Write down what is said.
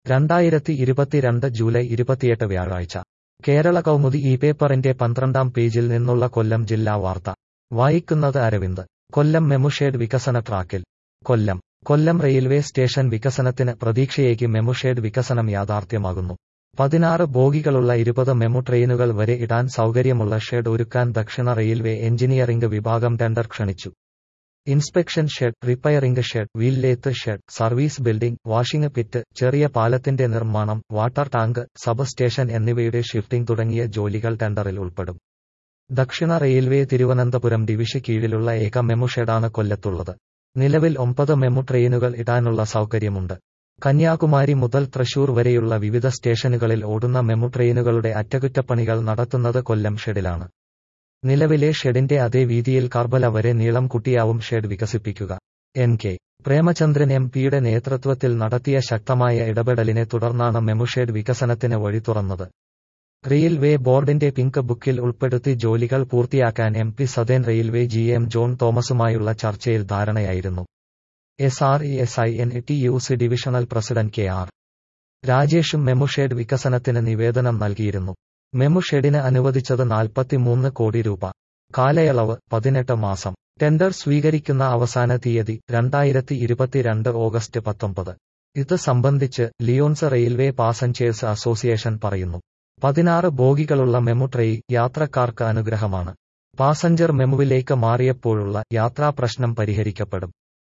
രണ്ടായിരത്തി ഇരുപത്തിരണ്ട് ജൂലൈ ഇരുപത്തിയെട്ട് വ്യാഴാഴ്ച കേരള കൗമുദി ഈ പേപ്പറിന്റെ പന്ത്രണ്ടാം പേജിൽ നിന്നുള്ള കൊല്ലം ജില്ലാ വാർത്ത വായിക്കുന്നത് അരവിന്ദ് കൊല്ലം മെമുഷേഡ് വികസന ട്രാക്കിൽ കൊല്ലം കൊല്ലം റെയിൽവേ സ്റ്റേഷൻ വികസനത്തിന് പ്രതീക്ഷയേക്ക് മെമുഷേഡ് വികസനം യാഥാർത്ഥ്യമാകുന്നു പതിനാറ് ബോഗികളുള്ള ഇരുപത് മെമു ട്രെയിനുകൾ വരെ ഇടാൻ സൗകര്യമുള്ള ഷെഡ് ഒരുക്കാൻ ദക്ഷിണ റെയിൽവേ എഞ്ചിനീയറിംഗ് വിഭാഗം ടെൻഡർ ക്ഷണിച്ചു inspection shed repairing shed wheel lathe shed service building washing pit ചെറിയ പാലത്തിന്റെ നിർമ്മാണം വാട്ടർ ടാങ്ക് സബ് സ്റ്റേഷൻ എന്നിവയുടെ ഷിഫ്റ്റിംഗ് തുടങ്ങിയ ജോലികൾ ടെൻഡറിൽ ഉൾപ്പെടും ദക്ഷിണ റെയിൽവേ തിരുവനന്തപുരം ഡിവിഷ കീഴിലുള്ള ഏക മെമു ഷെഡാണ് കൊല്ലത്തുള്ളത് നിലവിൽ ഒമ്പത് മെമു ട്രെയിനുകൾ ഇടാനുള്ള സൗകര്യമുണ്ട് കന്യാകുമാരി മുതൽ തൃശൂർ വരെയുള്ള വിവിധ സ്റ്റേഷനുകളിൽ ഓടുന്ന മെമു ട്രെയിനുകളുടെ അറ്റകുറ്റപ്പണികൾ നടത്തുന്നത് കൊല്ലം ഷെഡിലാണ് നിലവിലെ ഷെഡിന്റെ അതേ വീതിയിൽ കർബല വരെ നീളം കുട്ടിയാവും ഷെഡ് വികസിപ്പിക്കുക എൻ കെ പ്രേമചന്ദ്രൻ എം പിയുടെ നേതൃത്വത്തിൽ നടത്തിയ ശക്തമായ ഇടപെടലിനെ തുടർന്നാണ് മെമുഷേഡ് വികസനത്തിന് വഴി തുറന്നത് റെയിൽവേ ബോർഡിന്റെ പിങ്ക് ബുക്കിൽ ഉൾപ്പെടുത്തി ജോലികൾ പൂർത്തിയാക്കാൻ M P southern railway G M John തോമസുമായുള്ള ചർച്ചയിൽ ധാരണയായിരുന്നു S R E S I N T U C divisional president K R രാജേഷും മെമുഷേഡ് വികസനത്തിന് നിവേദനം നൽകിയിരുന്നു മെമുഷെഡിന് അനുവദിച്ചത് നാൽപ്പത്തിമൂന്ന് കോടി രൂപ കാലയളവ് പതിനെട്ട് മാസം ടെൻഡർ സ്വീകരിക്കുന്ന അവസാന തീയതി രണ്ടായിരത്തി ഇരുപത്തിരണ്ട് ഓഗസ്റ്റ് പത്തൊമ്പത് ഇത് സംബന്ധിച്ച് ലിയോൺസ് റെയിൽവേ പാസഞ്ചേഴ്സ് അസോസിയേഷൻ പറയുന്നു പതിനാറ് ബോഗികളുള്ള മെമു ട്രെയി യാത്രക്കാർക്ക് അനുഗ്രഹമാണ് പാസഞ്ചർ മെമുവിലേക്ക് മാറിയപ്പോഴുള്ള യാത്രാ പ്രശ്നം പരിഹരിക്കപ്പെടും